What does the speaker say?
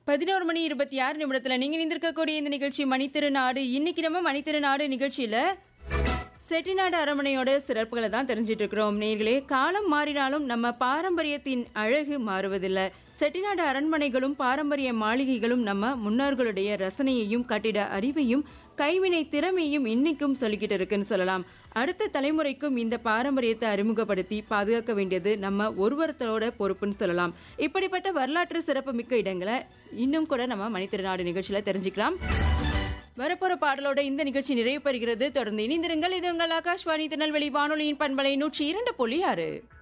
பதினோரு மணி இருபத்தி ஆறு நிமிடத்தில் நீங்கள் இணைந்திருக்கக்கூடிய இந்த நிகழ்ச்சி மணித்திருநாடு இன்னைக்கு நம்ம மணித்திருநாடு நிகழ்ச்சியில் செட்டிநாடு அரண்மனையோட சிறப்புகளை தான் தெரிஞ்சிட்டு இருக்கிறோம் நேர்களே காலம் மாறினாலும் நம்ம பாரம்பரியத்தின் அழகு மாறுவதில்லை செட்டிநாடு அரண்மனைகளும் பாரம்பரிய மாளிகைகளும் நம்ம முன்னோர்களுடைய ரசனையையும் கட்டிட அறிவையும் கைவினை திறமையும் இன்னைக்கும் சொல்லிக்கிட்டு இருக்குன்னு சொல்லலாம் அடுத்த தலைமுறைக்கும் இந்த பாரம்பரியத்தை அறிமுகப்படுத்தி பாதுகாக்க வேண்டியது நம்ம ஒருவரத்தோட பொறுப்புன்னு சொல்லலாம் இப்படிப்பட்ட வரலாற்று சிறப்புமிக்க இடங்களை இன்னும் கூட நம்ம மணித்திருநாடு நிகழ்ச்சியில தெரிஞ்சுக்கலாம் வரப்போற பாடலோட இந்த நிகழ்ச்சி நிறைவு பெறுகிறது தொடர்ந்து இணைந்திருங்கள் இது உங்கள் ஆகாஷ்வாணி திருநெல்வேலி வானொலியின் பண்பலை நூற்றி இரண்டு புள்ளி ஆறு